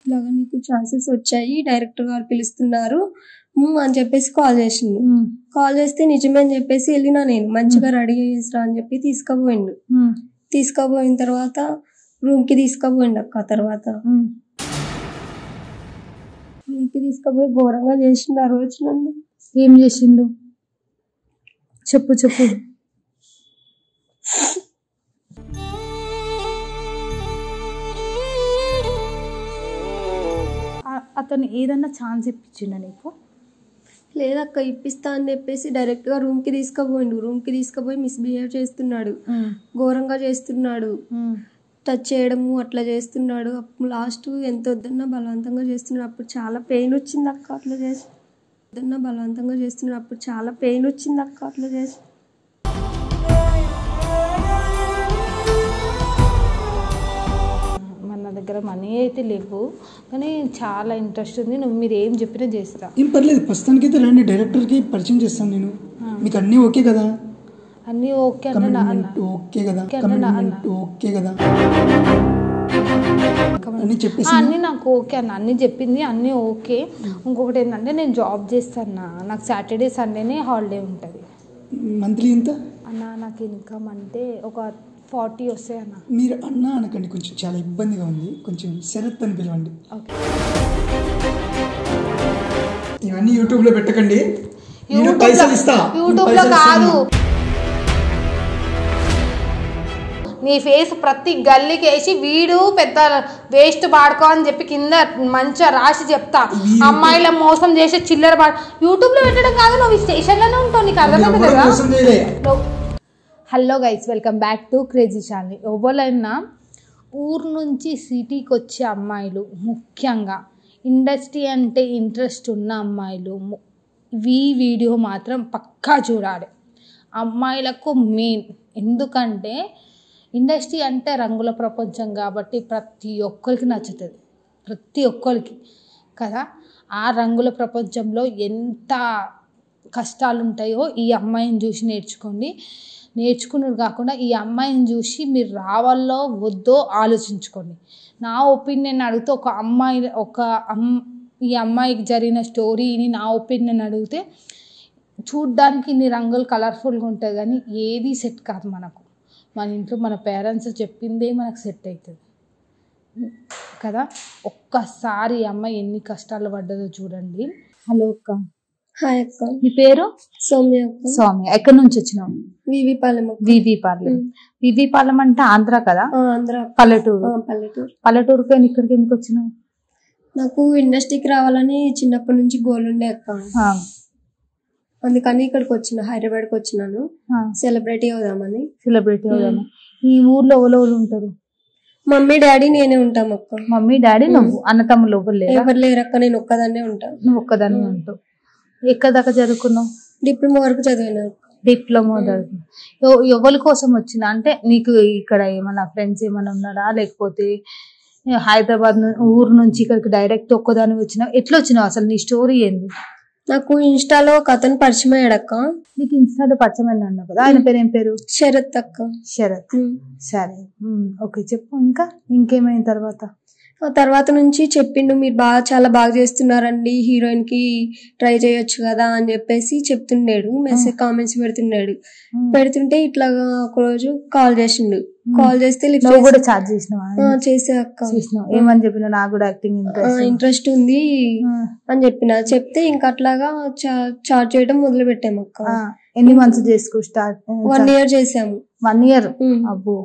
ఇలాగా నీకు ఛాన్సెస్ వచ్చాయి డైరెక్టర్ గారు పిలుస్తున్నారు ఉమ్, అని చెప్పేసి కాల్ చేసిండు ఉమ్, కాల్ చేస్తే నిజమే అని చెప్పేసి వెళ్ళినా నేను మంచిగా రెడీ చేసిరా అని చెప్పి తీసుకుపోయిండు ఉమ్, తీసుకుపోయిన తర్వాత రూమ్ కి తీసుకుపోయిండు అక్క తర్వాత ఉమ్. రూమ్ కి తీసుకుపోయి ఘోరంగా చేసిండు ఆ రోజు నన్ను ఏం చేసిండు చెప్పు చెప్పు ఆ- అతను ఏదన్నా ఛాన్స్ ఇప్పించిండ నీకు లేదక్క ఇప్పిస్తా అని చెప్పేసి డైరెక్ట్ గా రూమ్ కి తీసుకుపోయిండు రూమ్ కి తీసుకుపోయి మిస్బిహేవ్ చేస్తున్నాడు ఘోరంగా చేస్తున్నాడు టచ్ చేయడము అట్లా చేస్తున్నాడు అప్పుడు లాస్ట్ ఎంత వద్దన్నా బలవంతంగా చేస్తున్నాడు అప్పుడు చాలా పెయిన్ వచ్చింది అక్క అట్లా చేసి వద్దన్నా బలవంతంగా చేస్తున్నాడు అప్పుడు చాలా పెయిన్ వచ్చింది అక్క అట్లా చేసి మన దగ్గర మనీ అయితే లేవు కానీ చాలా ఇంట్రెస్ట్ ఉంది నువ్వు మీరు ఏం చెప్పినా చేస్తా ఏం పర్లేదు ప్రస్తుతానికైతే రండి డైరెక్టర్కి పరిచయం చేస్తాను నేను మీకు అన్నీ ఓకే కదా అన్నీ ఓకే అంటే నా- కమిట్మెంట్ ఓకే కదా ఓకే అంటే నా- కమిట్మెంట్ ఓకే కదా అన్నీ చెప్పేసి ఆ, అన్నీ నాకు ఓకే అన్న అన్నీ చెప్పింది అన్నీ ఓకే ఇంకొకటి ఏంటంటే నేను జాబ్ చేస్తాను నాకు సాటర్డే సండేనే హాలిడే ఉంటుంది మంత్లీ ఎంత అన్న నాకు ఇన్కమ్ అంటే ఒక ఫార్టీ వస్తాయి అన్న మీరు అన్న అనకండి కొంచెం చాలా ఇబ్బందిగా ఉంది కొంచెం శరత్ అని పిలవండి ఓకే ఇవన్నీ యూట్యూబ్లో పెట్టకండి నేను యూట్యూబ్లో- పైసలు ఇస్తా యూట్యూబ్లో పైసలు కాదు ఇస్తాను. నీ ఫేస్ ప్రతి గల్లీకి వేసి వీడు పెద్ద వేస్ట్ పాడుకో అని చెప్పి కింద మంచిగా రాసి చెప్తా అమ్మాయిల మోసం చేసే చిల్లర పాడు యూట్యూబ్లో పెట్టడం కాదు నువ్వు ఈ స్టేషన్లోనే ఉంటావు నీకు అర్థమైంది ఎవరు కదా మోసం చేయలే hello guys welcome back to crazy channel ఎవరైనా ఊరు నుంచి సిటీకి వచ్చే అమ్మాయిలు ముఖ్యంగా ఇండస్ట్రీ అంటే ఇంట్రెస్ట్ ఉన్న అమ్మాయిలు ము- ఈ వీడియో మాత్రం పక్కా చూడాలి అమ్మాయిలకు మెయిన్ ఎందుకంటే ఇండస్ట్రీ అంటే రంగుల ప్రపంచం కాబట్టి ప్రతి ఒక్కరికి నచ్చుతుంది ప్రతి ఒక్కరికి కదా ఆ రంగుల ప్రపంచంలో ఎంత కష్టాలు ఉంటాయో ఈ అమ్మాయిని చూసి నేర్చుకోండి నేర్చుకున్నది కాకుండా ఈ అమ్మాయిని చూసి మీరు రావాలో వద్దో ఆలోచించుకోండి నా ఒపీనియన్ అడిగితే ఒక అమ్మాయి ఒక అమ్ ఈ అమ్మాయికి జరిగిన స్టోరీని నా ఒపీనియన్ అడిగితే చూడ్డానికి ఇన్ని రంగులు కలర్ఫుల్గా ఉంటాయి కానీ ఏది సెట్ కాదు మనకు మన ఇంట్లో మన పేరెంట్స్ చెప్పిందే మనకు సెట్ అవుతుంది కదా ఒక్కసారి ఈ అమ్మాయి ఎన్ని కష్టాలు పడ్డదో చూడండి హలో అక్క హాయ్ అక్క నీ పేరు సౌమ్య అక్క స్వామి ఎక్కడి నుంచి వచ్చినావు వివి పాలెం అక్క వివి పాలెం వివి పాలెం అంటే ఆంధ్ర కదా ఆ, ఆంధ్ర పల్లెటూరు ఆ, పల్లెటూరు పల్లెటూరుకి ఇక్కడికి ఎందుకు వచ్చినావు నాకు ఇండస్ట్రీకి రావాలని చిన్నప్పటి నుంచి గోల్ ఉండే అక్క ఆ, అందుకని ఇక్కడికి వచ్చిన హైదరాబాద్కి వచ్చినాను ఆ, సెలబ్రిటీ అవుదామని సెలబ్రిటీ అవుదాము ఈ ఊర్లో ఎవరు ఎవరు ఉంటారు మమ్మీ డాడీ నేనే ఉంటాం అక్క మమ్మీ డాడీ నువ్వు అన్న తమ్ముళ్ళు ఎవరు లేరా ఎవరు లేరక్క నేను ఒక్కదాన్నే ఉంటాను నువ్వు ఒక్కదాన్ని ఉంటావు ఎక్కడ దాకా చదువుకున్నావు డిప్లొమా వరకు చదివాను అక్క. డిప్లొమా చదువుకున్నావు ఎవ- ఎవరి కోసం వచ్చిన అంటే నీకు ఇక్కడ ఏమన్నా ఫ్రెండ్స్ ఏమైనా ఉన్నారా లేకపోతే హైదరాబాద్ ను- ఊరు నుంచి ఇక్కడికి డైరెక్ట్ ఒక్కదాని వచ్చినావు ఎట్లా వచ్చినావు అసలు నీ స్టోరీ ఏంది నాకు ఇన్స్టాలో ఒక అతను పరిచయం అయ్యాడక్క నీకు ఇన్స్టాలో పరిచయం అన్నావు కదా ఆయన పేరు ఏం పేరు శరత్ అక్క శరత్ ఉమ్. సరే ఉమ్, ఓకే చెప్పు ఇంకా ఇంకేమైన తర్వాత ఆ తర్వాత నుంచి చెప్పిండు మీరు బాగా చాలా బాగా చేస్తున్నారండి హీరోయిన్ కి ట్రై చేయొచ్చు కదా అని చెప్పేసి చెప్తుండేడు మెసేజ్ కామెంట్స్ పెడుతున్నాడు ఉమ్. పెడుతుంటే ఇట్లాగా ఒక రోజు కాల్ చేసిండు కాల్ చేస్తే లిఫ్ట్ నువ్వు కూడా చార్జ్ చేసినావా చేసే అక్క చేసినావు ఏమని చెప్పినా నాకు కూడా యాక్టింగ్ ఇంట్రెస్ట్ ఇంట్రెస్ట్ ఉంది అని చెప్పిన చెప్తే ఇంకా అట్లాగా చార్జ్ చేయడం మొదలు పెట్టాము అక్క ఎన్ని మంత్స్ చేసుకో స్టార్ట్ వన్ ఇయర్ చేసాము వన్ ఇయర్ ఉమ్. అబ్బో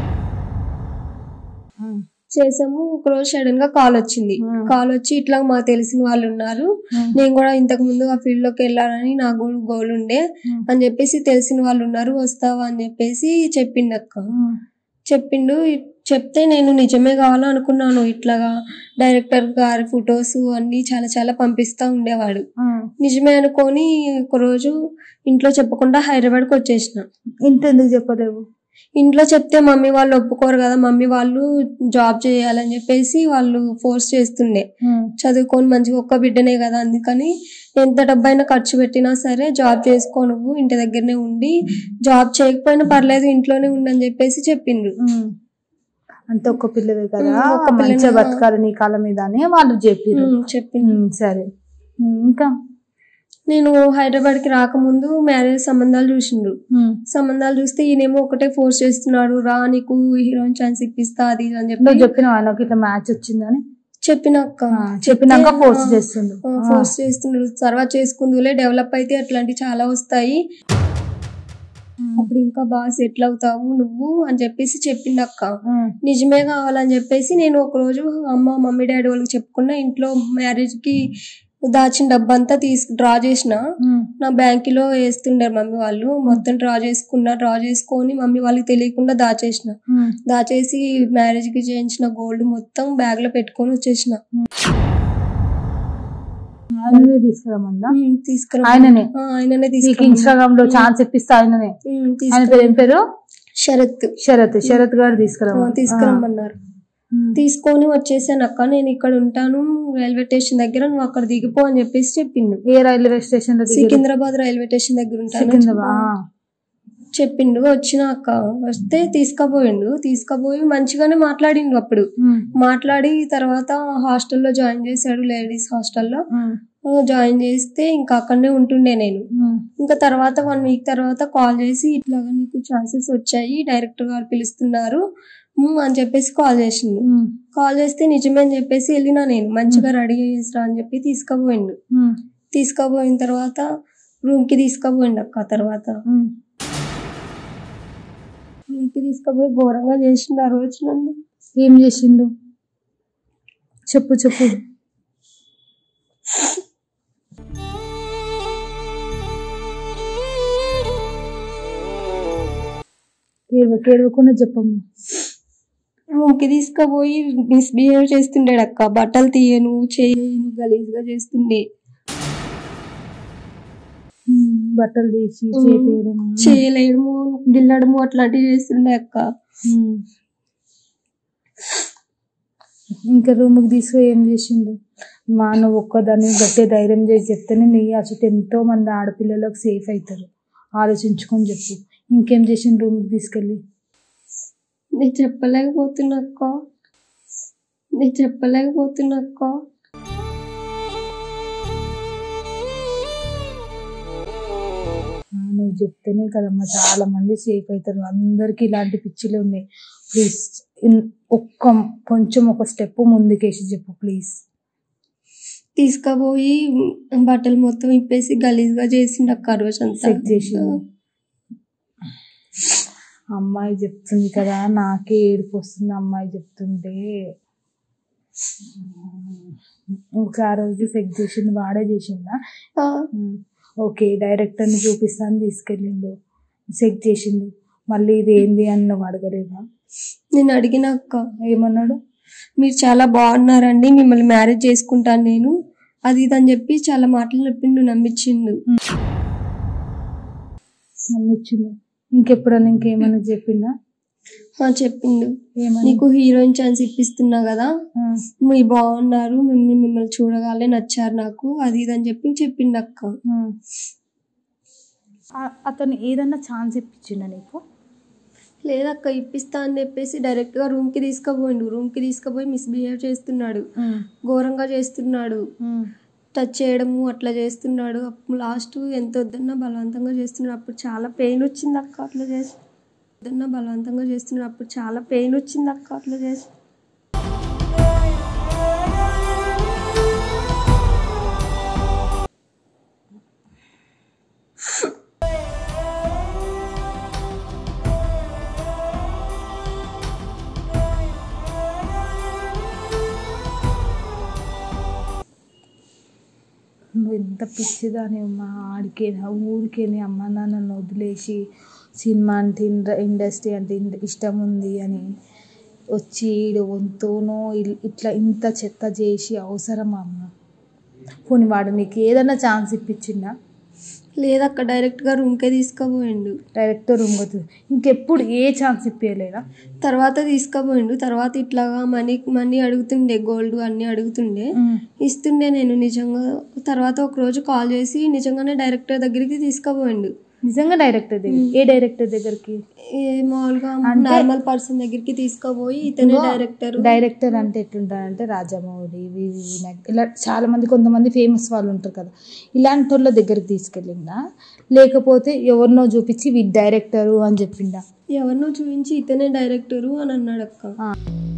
ఉమ్, చేసాము ఒక రోజు సడన్ గా కాల్ వచ్చింది Hmm. కాల్ వచ్చి ఇట్లా మాకు తెలిసిన వాళ్ళు ఉన్నారు Hmm. నేను కూడా ఇంతకు ముందు ఆ ఫీల్డ్ లోకి వెళ్ళాలని నాకు కూడా గోల్ ఉండే Hmm. అని చెప్పేసి తెలిసిన వాళ్ళు ఉన్నారు వస్తావా అని చెప్పేసి చెప్పిండు అక్క ఉమ్, చెప్పిండు చెప్తే నేను నిజమే కావాలనుకున్నాను ఇట్లాగా డైరెక్టర్ గారి ఫొటోస్ అన్ని చాలా చాలా పంపిస్తా ఉండేవాడు ఉమ్. నిజమే అనుకొని ఒక రోజు ఇంట్లో చెప్పకుండా హైదరాబాద్కి వచ్చేసిన ఇంత ఎందుకు చెప్పలేవు ఇంట్లో చెప్తే మమ్మీ వాళ్ళు ఒప్పుకోరు కదా మమ్మీ వాళ్ళు జాబ్ చేయాలని చెప్పేసి వాళ్ళు ఫోర్స్ చేస్తుండే ఉమ్, చదువుకొని మంచిగా ఒక్క బిడ్డనే కదా అందుకని ఎంత డబ్బైనా ఖర్చు పెట్టినా సరే జాబ్ చేసుకో నువ్వు ఇంటి దగ్గరనే ఉండి జాబ్ చేయకపోయినా పర్లేదు ఇంట్లోనే ఉండని చెప్పేసి చెప్పిండ్రు ఉమ్. అంటే ఒక్క పిల్లవే కదా ఉమ్, ఒక్క పిల్లనే, మంచిగా ఆ. బతకాలి నీ కాళ్ళ మీద అని వాళ్ళు చెప్పారు ఉమ్, చెప్పిండు సరే ఉమ్, ఇంకా నేను హైదరాబాద్ కి రాకముందు మ్యారేజ్ సంబంధాలు చూసిండ్రు ఉమ్. సంబంధాలు చూస్తే ఈయనేమో ఒకటే ఫోర్స్ చేస్తున్నాడు రా నీకు హీరోయిన్ ఛాన్స్ ఇప్పిస్తా అది ఇది అని నువ్వు చెప్పి చెప్పిన వాళ్ళకి ఇట్లా మ్యాచ్ వచ్చిందని చెప్పినాక ఆ, చెప్పినాక ఫోర్స్ చేస్తుండు ఆ. ఫోర్స్ చేస్తున్నాడు తర్వాత చేసుకుందులే డెవలప్ అయితే అట్లాంటివి చాలా వస్తాయి అప్పుడు ఇంకా బాగా సెటిల్ అవుతావు నువ్వు అని చెప్పేసి చెప్పింది అక్క ఉమ్, నిజమే కావాలని చెప్పేసి నేను ఒక రోజు అమ్మ మమ్మీ డాడీ వాళ్ళకి చెప్పుకున్న ఇంట్లో మ్యారేజ్ కి దాచిన డబ్బంతా తీసు డ్రా చేసిన ఉమ్, నా బ్యాంకులో వేస్తుండే మమ్మీ వాళ్ళు మొత్తం డ్రా చేసుకున్నా డ్రా చేసుకొని మమ్మీ వాళ్ళకి తెలియకుండా దాచేసిన ఉమ్. దాచేసి మ్యారేజ్ కి చేయించిన గోల్డ్ మొత్తం బ్యాగ్ లో పెట్టుకొని వచ్చేసిన ఆయననే తీసుకురమ్మన్నా ఉమ్, తీసుకురా ఆయననే ఆ, ఆయననే నీకు తీసుకురా ఇన్స్టాగ్రామ్ లో ఛాన్స్ ఇప్పిస్తా ఆయననే ఉమ్, ఆయన తీసుకురా పేరు ఏం పేరు షరత్ శరత్ శరత్ గారు ఆ, తీసుకురమ్మా తీసుకురమ్మన్నారు ఉమ్. తీసుకొని వచ్చేసాను అక్క నేను ఇక్కడ ఉంటాను రైల్వే స్టేషన్ దగ్గర నువ్వు అక్కడ దిగిపో అని చెప్పేసి చెప్పిండు ఏ రైల్వే స్టేషన్ లో దిగారు? సికింద్రాబాద్ రైల్వే స్టేషన్ దగ్గర ఉంటాను సికింద్రాబాద్ ఆ. చెప్పిండు వచ్చిన అక్క వస్తే తీసుకుపోయిండు తీసుకుపోయి మంచిగానే మాట్లాడిండు అప్పుడు ఉమ్, మాట్లాడి తర్వాత హాస్టల్లో జాయిన్ చేశాడు లేడీస్ హాస్టల్లో ఉమ్, జాయిన్ చేస్తే ఇంకా అక్కడనే ఉంటుండే నేను ఉమ్, ఇంకా తర్వాత వన్ వీక్ తర్వాత కాల్ చేసి ఇట్లాగా నీకు ఛాన్సెస్ వచ్చాయి డైరెక్టర్ గారు పిలుస్తున్నారు ఉమ్, అని చెప్పేసి కాల్ చేసిండు ఉమ్, కాల్ చేస్తే నిజమే అని చెప్పేసి వెళ్ళినా నేను మంచిగా రెడీ అయ్యేసిరా అని చెప్పి తీసుకుపోయిండు ఉమ్, తీసుకుపోయిన తర్వాత రూమ్ కి తీసుకుపోయిండు అక్క తర్వాత ఉమ్. రూమ్ కి తీసుకుపోయి ఘోరంగా చేసిండు ఆ రోజు నన్ను ఏం చేసిండు చెప్పు చెప్పు ఏడవ- ఏడవకుండా చెప్పమ్మ రూమ్ కి తీసుకుపోయి మిస్బిహేవ్ చేస్తుండాడు అక్క బట్టలు తీయను చేయను గలీజ్ గా చేస్తుండే ఉమ్, బట్టలు తీసి ఉమ్. చేతేయడం చేయలేడము గిల్లడము అట్లాంటివి చేస్తుండే అక్క ఉమ్. ఇంకా రూమ్కి తీసుకు ఏం చేసిండు మా నువ్వు ఒక్కదాన్ని గట్టి ధైర్యం చేసి చెప్తేనే నీ అసలు ఎంతో మంది ఆడపిల్లలకు సేఫ్ అవుతారు ఆలోచించుకొని చెప్పు ఇంకేం చేసిండు రూమ్కి తీసుకెళ్ళి నేను చెప్పలేకపోతున్నా అక్క నేను చెప్పలేకపోతున్నా అక్క ఆ, నువ్వు చెప్తేనే కదమ్మా చాలా మంది సేఫ్ అవుతారు అందరికి ఇలాంటి పిచ్చిలు ఉన్నాయి ప్లీజ్ ఒక్క కొంచెం ఒక స్టెప్ ముందుకేసి చెప్పు ప్లీజ్ తీసుకుపోయి బట్టలు మొత్తం ఇప్పేసి గలీజ్ గా చేసిండు అక్క ఆ రోజు అంతా సెట్ చేసిండు అమ్మాయి చెప్తుంది కదా నాకే ఏడుపు వస్తుంది అమ్మాయి చెప్తుంటే ఇంకా ఆ రోజు సెట్ చేసింది వాడే చేసిందా ఆ, ఓకే డైరెక్టర్ని చూపిస్తాను తీసుకెళ్ళిండు సెట్ చేసిండు మళ్ళీ ఇది ఏంది అని నువ్వు అడగలేదా నేను అడిగిన అక్క ఏమన్నాడు మీరు చాలా బాగున్నారండి మిమ్మల్ని మ్యారేజ్ చేసుకుంటాను నేను అది ఇది అని చెప్పి చాలా మాటలు చెప్పిండు నమ్మించిండు నమ్మిచ్చిండు ఇంకెప్పుడన్నా ఇంకేమన్నా చెప్పిందా ఆ, చెప్పిండు ఏమని నీకు హీరోయిన్ ఛాన్స్ ఇప్పిస్తున్నా కదా ఆ, మీరు బాగున్నారు మిమ్మల్ని మిమ్మల్ని చూడగానే నచ్చారు నాకు అది ఇది అని చెప్పి చెప్పిండు అక్క ఆ. ఆ- అతను ఏదన్నా ఛాన్స్ ఇప్పించిండా నీకు లేదక్క ఇప్పిస్తా అని చెప్పేసి డైరెక్ట్ గా రూమ్ కి తీసుకుపోయిండు రూమ్ కి తీసుకుపోయి మిస్బిహేవ్ చేస్తున్నాడు ఘోరంగా చేస్తున్నాడు టచ్ చేయడము అట్లా చేస్తున్నాడు లాస్ట్ ఎంత వద్దన్నా బలవంతంగా చేస్తున్నాడు అప్పుడు చాలా పెయిన్ వచ్చింది అక్క అట్లా చేసి వద్దన్నా బలవంతంగా చేస్తున్నాడు అప్పుడు చాలా పెయిన్ వచ్చింది అక్క అట్లా చేసి నువ్వు ఎంత పిచ్చిదాని మా ఆడికే ఊరికేనే అమ్మ నాన్నను వదిలేసి సినిమా అంటే ఇండ- ఇండస్ట్రీ అంటే ఇండ- ఇష్టం ఉంది అని వచ్చి ఈడు వంతోనో ఇల్- ఇట్లా ఇంత చెత్త చేసి అవసరమా అమ్మ పోనీ వాడు నీకు ఏదైనా ఛాన్స్ ఇప్పించిందా లేదక్క డైరెక్ట్ గా రూమ్ కే తీసుకుపోయిండు డైరెక్ట్ రూమ్ పోతుంది ఇంకెప్పుడు ఏ ఛాన్స్ ఇప్పించలేదా తర్వాత తీసుకుపోయిండు తర్వాత ఇట్లాగా మనీ మనీ అడుగుతుండే గోల్డ్ అన్ని అడుగుతుండే ఇస్తుండే నేను నిజంగా తర్వాత ఒక రోజు కాల్ చేసి నిజంగానే డైరెక్టర్ దగ్గరికి తీసుకుపోయిండు నిజంగా డైరెక్టర్ దగ్గర ఏ డైరెక్టర్ దగ్గరికి ఏ మామూలుగా నార్మల్ పర్సన్ దగ్గరికి తీసుకుపోయి ఇతనే డైరెక్టర్ డైరెక్టర్ అంటే ఎట్లుంటారంటే రాజమౌళి వివి వినాయక్ ఇలా చాలా మంది కొంతమంది ఫేమస్ వాళ్ళు ఉంటారు కదా ఇలాంటి వాళ్ళ దగ్గరికి తీసుకెళ్ళిందా లేకపోతే ఎవరినో చూపించి వీ డైరెక్టరు అని చెప్పిండా ఎవరినో చూపించి ఇతనే డైరెక్టరు అని అన్నాడు అక్క ఆ.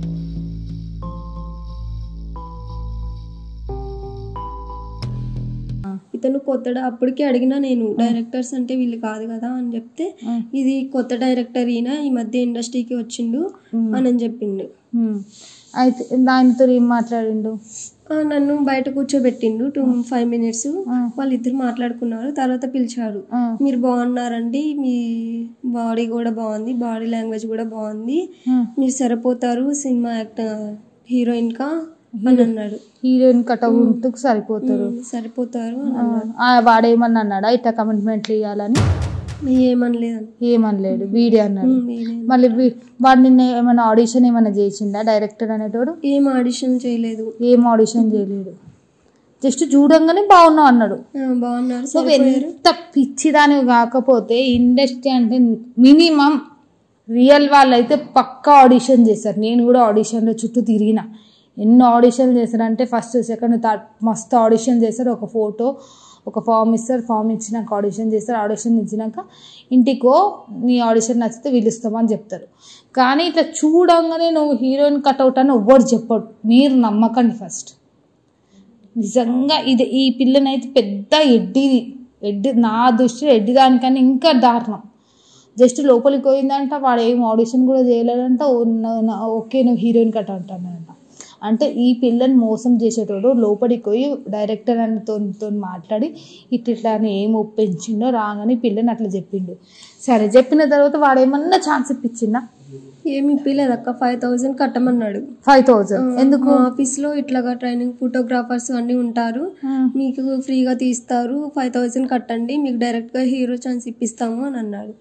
ఇతను కొత్త అప్పటికే అడిగినా నేను డైరెక్టర్స్ అంటే వీళ్ళు కాదు కదా అని చెప్తే ఆ. ఇది కొత్త డైరెక్టర్ ఈయన ఈ మధ్య ఇండస్ట్రీకి వచ్చిండు అని అని చెప్పిండు ఉమ్. అయితే ఆయనతో ఏం మాట్లాడిండు ఆ, నన్ను బయట కూర్చోబెట్టిండు టూ ఫైవ్ మినిట్స్ ఆ. వాళ్ళిద్దరు మాట్లాడుకున్నారు తర్వాత పిలిచారు ఆ. మీరు బాగున్నారండి మీ బాడీ కూడా బాగుంది బాడీ లాంగ్వేజ్ కూడా బాగుంది ఆ. మీరు సరిపోతారు సినిమా యాక్టర్ హీరోయిన్ కా అని అన్నాడు హీరోయిన్ కటౌట్ సరిపోతారు ఉమ్, సరిపోతారు అని ఆ, ఆ, వాడేమన్నా అన్నాడా ఇట్లా కమిట్మెంట్లు ఇవ్వాలని ఏమనలేదని ఏమనలేడు వీడియో అన్నాడు ఉమ్, ఏమీ- మళ్ళీ వీ- వాడు నిన్న ఏమైనా ఆడిషన్ ఏమైనా చేసిండా డైరెక్టర్ అనేటోడు ఏం ఆడిషన్ చేయలేదు ఏం ఆడిషన్ చేయలేడు జస్ట్ చూడంగానే బాగున్నావు అన్నాడు ఆ, బాగున్నారు నువ్వు ఎంత పిచ్చిదానివి కాకపోతే ఇండస్ట్రీ అంటే మినిమం రియల్ వాళ్ళు అయితే పక్కా ఆడిషన్ చేస్తారు నేను కూడా ఆడిషన్లో చుట్టూ తిరిగిన ఎన్నో ఆడిషన్లు చేశారంటే ఫస్ట్ సెకండ్ థర్డ్ మస్తు ఆడిషన్ చేస్తారు ఒక ఫోటో ఒక ఫామ్ ఇస్తారు ఫామ్ ఇచ్చినాక ఆడిషన్ చేస్తారు ఆడిషన్ ఇచ్చినాక ఇంటికో నీ ఆడిషన్ నచ్చితే పిలుస్తామని చెప్తారు కానీ ఇట్లా చూడంగానే నువ్వు హీరోయిన్ కట్అవుట్ అని ఎవ్వరు చెప్పడు మీరు నమ్మకండి ఫస్ట్ నిజంగా ఇది ఈ పిల్లనైతే పెద్ద ఎడ్డిది ఎడ్డి నా దృష్టిలో ఎడ్డి దానికన్నా ఇంకా దారుణం జస్ట్ లోపలికి పోయిందంట వాడు ఏం ఆడిషన్ కూడా చేయలేదంట ఓ నా- నా- ఓకే నువ్వు హీరోయిన్ కట్ అంటానంట అంటే ఈ పిల్లని మోసం చేసేటోడు లోపలికి పోయి డైరెక్టర్ అన్నతో తో మాట్లాడి ఇట్లా ఇట్లా అని ఏం ఒప్పించిండో రాగానే పిల్లని అట్లా చెప్పిండు సరే చెప్పిన తర్వాత వాడు ఏమన్నా ఛాన్స్ ఇప్పించిందా ఏమి ఇప్పలేదు అక్క ఫైవ్ థౌజండ్ కట్టమన్నాడు ఫైవ్ థౌజండ్ ఎందుకు మా ఆఫీస్ లో ఇట్లాగా ట్రైనింగ్ ఫోటోగ్రాఫర్స్ అన్ని ఉంటారు మీకు ఫ్రీగా తీస్తారు ఫైవ్ థౌజండ్ కట్టండి మీకు డైరెక్ట్ గా హీరో ఛాన్స్ ఇప్పిస్తాము అని అన్నాడు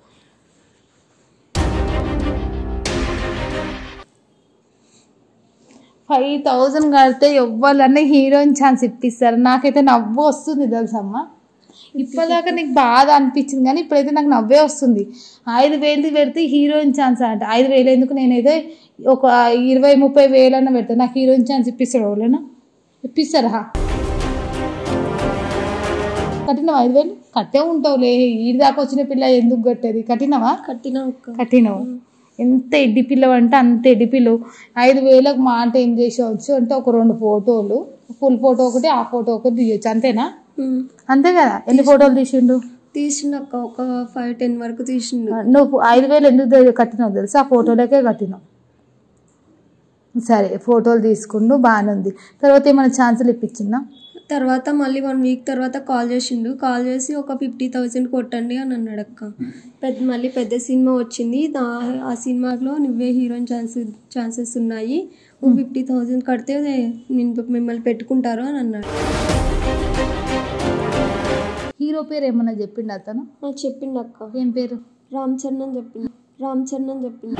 ఫైవ్ థౌజండ్ కడితే ఎవ్వరన్నా హీరోయిన్ ఛాన్స్ ఇప్పిస్తారు నాకైతే నవ్వు వస్తుంది తెలుసమ్మా ఇప్పటిదాకా నీకు బాధ అనిపించింది కానీ ఇప్పుడైతే నాకు నవ్వే వస్తుంది ఐదు వేలు పెడితే హీరోయిన్ ఛాన్స్ అంట ఐదు వేలు ఎందుకు నేనైతే ఒక ఇరవై ముప్పై వేలన్నా పెడతాను నాకు హీరోయిన్ ఛాన్స్ ఇప్పిస్తాడు ఎవరైనా ఇప్పిస్తారా కట్టినవా ఐదు వేలు కట్టే ఉంటావులే ఈడి దాకా వచ్చిన పిల్ల ఎందుకు కట్టేది కట్టినవా కట్టినా ఒక్క కట్టినవు ఎంత ఎడ్డి పిల్లవు అంటే అంత ఎడ్డి పిల్లవు ఐదు వేలకు మా అంటే ఏం చేసేవచ్చు అంటే ఒక రెండు ఫోటోలు ఫుల్ ఫోటో ఒకటి ఆ ఫోటో ఒకటి తీయచ్చు అంతేనా ఉమ్. అంతే కదా ఎన్ని ఫోటోలు తీసిండు తీసిండు అక్క ఒక ఫైవ్ టెన్ వరకు తీసిండు నువ్వు ఐదు వేలు ఎందుకు ద- కట్టినావు తెలుసా ఆ ఫోటోలకే కట్టినావు సరే ఫోటోలు తీసుకుండు బాగానే ఉంది తర్వాత ఏమైనా ఛాన్సులు ఇప్పించిందా తర్వాత మళ్ళీ వన్ వీక్ తర్వాత కాల్ చేసిండు కాల్ చేసి ఒక ఫిఫ్టీ థౌజండ్ కొట్టండి అని అన్నాడు అక్క పెద్ద మళ్ళీ పెద్ద సినిమా వచ్చింది దా- ఆ సినిమాలో నువ్వే హీరోయిన్ ఛాన్స్ ఛాన్సెస్ ఉన్నాయి ఒక ఫిఫ్టీ థౌజండ్ కడితే నేను మిమ్మల్ని పెట్టుకుంటారు అని అన్నాడు హీరో పేరు ఏమన్నా చెప్పిండు అతను ఆ, చెప్పిండు అక్క ఏం పేరు రామ్ చరణ్ అని చెప్పింది రామ్ చరణ్ అని చెప్పింది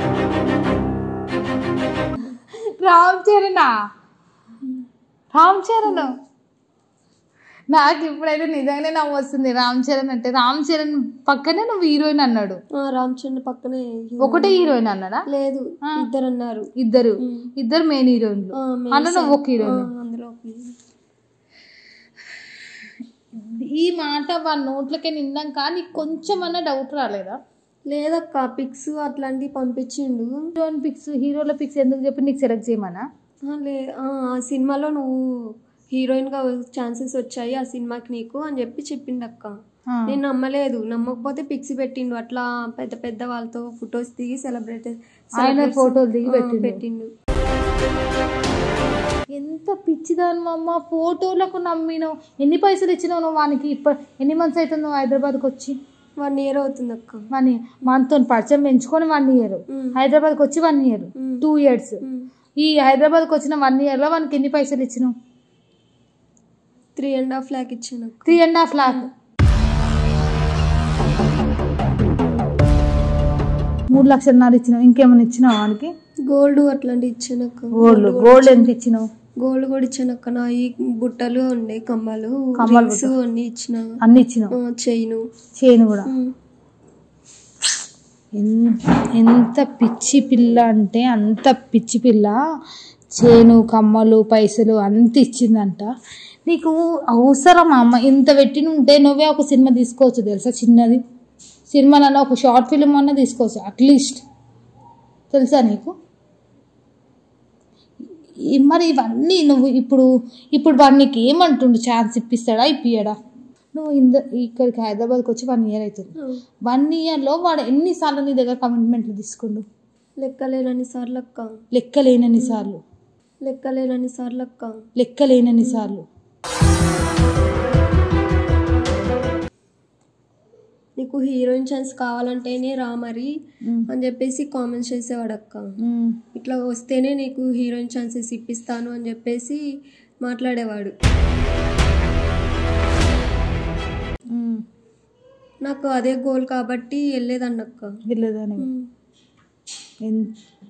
రామ్ చరణా రామ్ చరణ్ నాకు ఇప్పుడైతే నిజంగానే నవ్వు వస్తుంది రామ్ చరణ్ అంటే రామ్ చరణ్ పక్కనే నువ్వు హీరోయిన్ అన్నాడు ఆ, రామ్ చరణ్ పక్కనే hero. ఒకటే హీరోయిన్ అన్నాడా లేదు ఇద్దరు అన్నారు ఇద్దరు ఇద్దరు మెయిన్ హీరోయిన్లు ఆ, main అందులో నువ్వు ఒక హీరోయిన్ ఆ, అందులో ఒక hero. ఈ మాట వాళ్ళ నోట్లకే నిందాం కానీ కొంచెం అన్న డౌట్ రాలేదా లేదక్క పిక్స్ అట్లాంటివి పంపించిండు హీరోయిన్ పిక్స్ హీరోల పిక్స్ ఎందుకు చెప్పి నీకు సెలెక్ట్ చేయమనా ఆ, లే ఆ ఆ సినిమాలో నువ్వు హీరోయిన్గా ఛాన్సెస్ వచ్చాయి ఆ సినిమాకి నీకు అని చెప్పి చెప్పిండు అక్క ఆ. నేను నమ్మలేదు నమ్మకపోతే పిక్స్ పెట్టిండు అట్లా పెద్ద పెద్ద వాళ్ళతో ఫొటోస్ దిగి సెలబ్రేట్ ఆయన ఫోటోలు దిగి పెట్టిండు. పెట్టిండు ఎంత పిచ్చిదాను అమ్మ ఫోటోలకు నమ్మినావు ఎన్ని పైసలు ఇచ్చినావు నువ్వు వానికి ఇప్పుడు ఎన్ని మంత్స్ అవుతుంది నువ్వు హైదరాబాద్కి వచ్చి వన్ ఇయర్ అవుతుంది అక్క వన్ మనతో పరిచయం పెంచుకొని వన్ ఇయర్ మ్మ్. హైదరాబాద్కి వచ్చి one year hmm. Two years hmm. ఈ హైదరాబాద్కి వచ్చిన వన్ ఇయర్లో వానికి ఎన్ని పైసలు ఇచ్చినావు త్రీ అండ్ హాఫ్ ల్యాక్ ఇచ్చాను అక్క త్రీ అండ్ హాఫ్ లాక్ మూడు లక్షలన్నర ఇచ్చినావు ఇంకేమైనా ఇచ్చినావు వానికి గోల్డ్ అట్లాంటివి ఇచ్చాను అక్క గోల్డ్ గోల్డ్ ఎంత ఇచ్చినావు గోల్డ్ కూడా ఇచ్చాను అక్క నా ఈ బుట్టలు ఉండే కమ్మలు కమ్మలు రింగ్స్ అన్ని ఇచ్చిన అన్ని ఇచ్చినావు చైను చేయను కూడా ఎంత ఎంత పిచ్చి పిల్ల అంటే అంత పిచ్చి పిల్ల చేను కమ్మలు పైసలు అంత ఇచ్చిందంట నీకు అవసరం అమ్మ ఇంత పెట్టిన ఉంటే నువ్వే ఒక సినిమా తీసుకోవచ్చు తెలుసా చిన్నది సినిమాలలో ఒక షార్ట్ ఫిలిం అన్న తీసుకోవచ్చు అట్లీస్ట్ తెలుసా నీకు ఈ- మరి ఇవన్నీ నువ్వు ఇప్పుడు ఇప్పుడు వాడు నీకు ఏమంటుండు ఛాన్స్ ఇప్పిస్తాడా ఇప్పియడా నువ్వు ఇంద ఇక్కడికి హైదరాబాద్కి వచ్చి వన్ ఇయర్ అవుతుంది వన్ ఇయర్లో వాడు ఎన్నిసార్లు నీ దగ్గర కమిట్మెంట్లు తీసుకుండు లెక్కలేనన్ని సార్లు అక్క లెక్కలేనన్ని సార్లు లెక్కలేనన్ని సార్లు అక్క లెక్కలేనన్ని సార్లు నీకు హీరోయిన్ ఛాన్స్ కావాలంటేనే రా మరి అని చెప్పేసి కామెంట్స్ చేసేవాడు అక్క ఉమ్, ఇట్లా వస్తేనే నీకు హీరోయిన్ ఛాన్సెస్ ఇప్పిస్తాను అని చెప్పేసి మాట్లాడేవాడు ఉమ్, నాకు అదే గోల్ కాబట్టి వెళ్ళేదాన్నక్క వెళ్ళేదాన్ని ఎన్-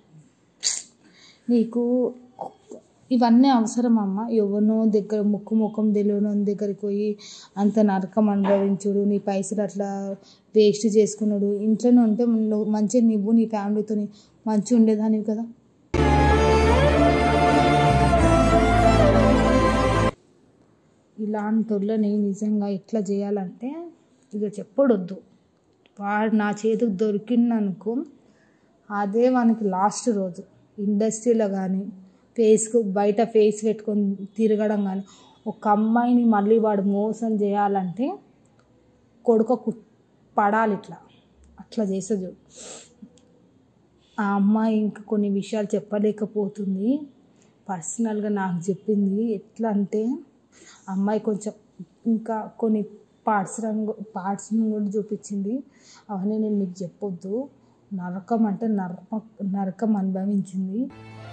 నీకు ఇవన్నీ అవసరం అమ్మ ఎవరినో దగ్గర ముక్కు ముఖం తెలియని దగ్గరికి పోయి అంత నరకం అనుభవించుడు నీ పైసలు అట్లా వేస్ట్ చేసుకున్నాడు ఇంట్లోనే ఉంటే నువ్వు మంచిగా నువ్వు నీ ఫ్యామిలీతో మంచిగా ఉండేదానివి కదా ఇలాంటి వాళ్ళని నిజంగా ఎట్లా చేయాలంటే ఇక చెప్పడొద్దు వాడు నా చేతికి దొరికిందనుకో అదే వానికి లాస్ట్ రోజు ఇండస్ట్రీలో కానీ ఫేస్కు బయట ఫేస్ పెట్టుకొని తిరగడం కానీ ఒక అమ్మాయిని మళ్ళీ వాడు మోసం చేయాలంటే కొడుకు కు- పడాలి ఇట్లా అట్లా చేస్తే చూడు ఆ అమ్మాయి ఇంకా కొన్ని విషయాలు చెప్పలేకపోతుంది పర్సనల్గా నాకు చెప్పింది ఎట్లా అంటే ఆ అమ్మాయి కొంచెం ఇంకా కొన్ని పార్ట్స్ పార్ట్స్ని కూడా చూపించింది అవన్నీ నేను మీకు చెప్పొద్దు నరకం అంటే నరక నరకం అనుభవించింది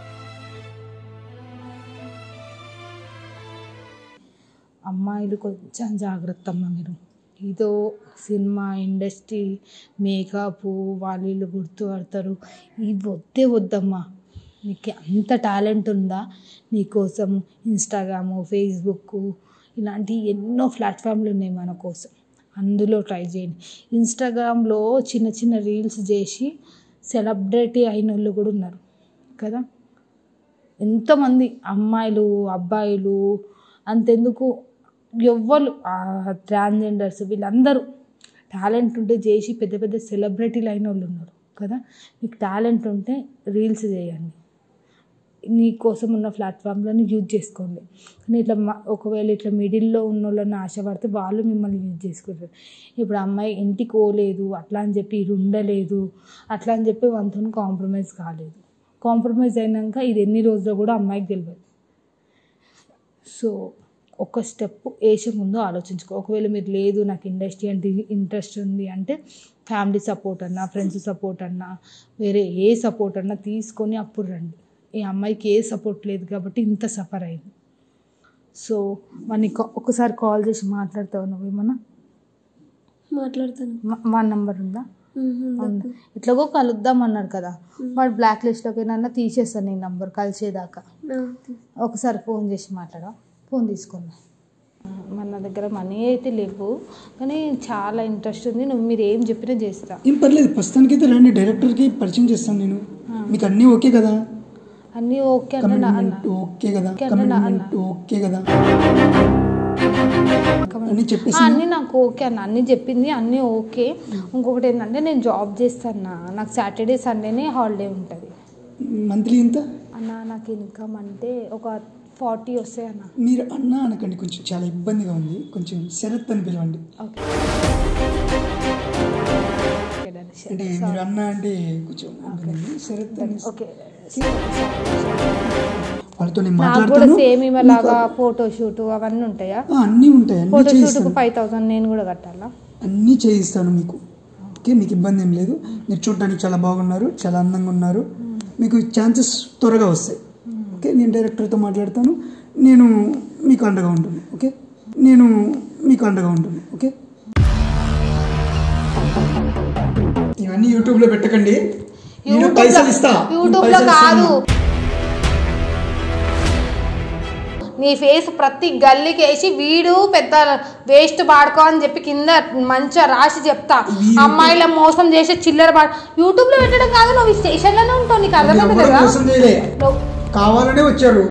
అమ్మాయిలు కొంచెం జాగ్రత్త అమ్మ మీరు ఏదో సినిమా ఇండస్ట్రీ మేకప్ వాళ్ళు వీళ్ళు గుర్తుపడతారు ఇది వద్దే వద్దమ్మా నీకు అంత టాలెంట్ ఉందా నీకోసం ఇన్స్టాగ్రాము ఫేస్బుక్ ఇలాంటి ఎన్నో ప్లాట్ఫామ్లు ఉన్నాయి మన కోసం అందులో ట్రై చేయండి ఇన్స్టాగ్రామ్లో చిన్న చిన్న రీల్స్ చేసి సెలబ్రిటీ అయిన వాళ్ళు కూడా ఉన్నారు కదా ఎంతమంది అమ్మాయిలు అబ్బాయిలు అంతెందుకు ఎవ్వరు ట్రాన్స్జెండర్స్ వీళ్ళందరూ టాలెంట్ ఉంటే చేసి పెద్ద పెద్ద సెలబ్రిటీలు అయిన వాళ్ళు ఉన్నారు కదా మీకు టాలెంట్ ఉంటే రీల్స్ చేయండి నీ కోసం ఉన్న ప్లాట్ఫామ్లను యూజ్ చేసుకోండి కానీ ఇట్లా మ- ఒకవేళ ఇట్లా మిడిల్లో ఉన్న వాళ్ళని ఆశపడితే వాళ్ళు మిమ్మల్ని యూజ్ చేసుకుంటారు ఇప్పుడు అమ్మాయి ఇంటికి పోలేదు అట్లా అని చెప్పి ఇది ఉండలేదు అట్లా అని చెప్పి వాళ్ళతో కాంప్రమైజ్ కాలేదు కాంప్రమైజ్ అయినాక ఇది ఎన్ని రోజులు కూడా అమ్మాయికి తెలియదు సో ఒక స్టెప్ వేసే ముందు ఆలోచించుకో ఒకవేళ మీరు లేదు నాకు ఇండస్ట్రీ అంటే ఇంట్రెస్ట్ ఉంది అంటే ఫ్యామిలీ సపోర్ట్ అన్నా ఫ్రెండ్స్ సపోర్ట్ అన్నా వేరే ఏ సపోర్ట్ అన్నా తీసుకొని అప్పుడు రండి ఈ అమ్మాయికి ఏ సపోర్ట్ లేదు కాబట్టి ఇంత సఫర్ అయింది సో మనకి ఒకసారి కాల్ చేసి మాట్లాడతావు నువ్వు ఏమన్నా మాట్లాడతాను మా- మా నంబర్ ఉందా ఉహు, ఉంది ఎట్లాగో కలుద్దాం అన్నాడు కదా వాడు బ్లాక్ లిస్ట్లోకి నన్ను తీసేస్తాను నీ నంబర్ కలిసేదాకా ఆ, ఒకసారి ఫోన్ చేసి మాట్లాడా ఫోన్ తీసుకున్నా మన దగ్గర మనీ అయితే లేవు కానీ చాలా ఇంట్రెస్ట్ ఉంది నువ్వు మీరు ఏం చెప్పినా చేస్తా ఏం పర్లేదు ప్రస్తుతానికైతే రండి డైరెక్టర్కి పరిచయం చేస్తాను నేను మీకు అన్నీ ఓకే కదా అన్నీ ఓకే అంటే నా అన్న కమిట్మెంట్ ఓకే కదా ఓకే అంటే నా అన్న. కమిట్మెంట్ ఓకే కదా అన్నీ చెప్పేసి అన్నీ నాకు ఓకే అన్న అన్నీ చెప్పింది అన్నీ ఓకే ఇంకొకటి ఏంటంటే నేను జాబ్ చేస్తాను నాకు సాటర్డే సండేనే హాలిడే ఉంటుంది మంత్లీ ఎంత అన్న నాకు ఇన్కమ్ అంటే ఒక ఫార్టీ వస్తాయి అన్న మీరు అన్న అనకండి కొంచెం చాలా ఇబ్బందిగా ఉంది కొంచెం శరత్ అని పిలవండి ఓకే ఓకే డాడీ, సరే. అంటే మీరు అన్న అంటే కొంచెం ఇబ్బంది. శరత్ అని ఓకే వాళ్ళతో నేను నాకు కూడా మాట్లాడతాను సేమ్ లాగా ఫోటో షూట్ అవన్నీ ఉంటాయా ఆ, అన్నీ ఉంటాయి అన్నీ ఫోటో షూట్కు చేయిస్తాను ఫైవ్ థౌసండ్ నేను కూడా కట్టాలా అన్నీ చేయిస్తాను మీకు ఓకే మీకు ఇబ్బంది ఏం లేదు మీరు చూడడానికి చాలా బాగున్నారు చాలా అందంగా ఉన్నారు మీకు ఛాన్సెస్ త్వరగా వస్తాయి ఓకే నేను డైరెక్టర్తో మాట్లాడతాను నేను మీకు అండగా ఉంటాను ఓకే నేను మీకు అండగా ఉంటాను ఓకే ఇవన్నీ యూట్యూబ్లో పెట్టకండి నేను యూట్యూబ్లో- పైసలు ఇస్తా నేను యూట్యూబ్లో పైసలు కాదు ఇస్తాను. నీ ఫేస్ ప్రతి గల్లీకి వేసి వీడు పెద్ద వేస్ట్ పాడుకో అని చెప్పి కింద మంచిగా రాసి చెప్తా అమ్మాయిల మోసం చేసే చిల్లర పాడు యూట్యూబ్ లో పెట్టడం కాదు నువ్వు ఈ స్టేషన్ లోనే ఉంటావు నీకు ఎవరు అర్థమైంది కదా మోసం చేయలే నువ్వు- కావాలనే వచ్చారు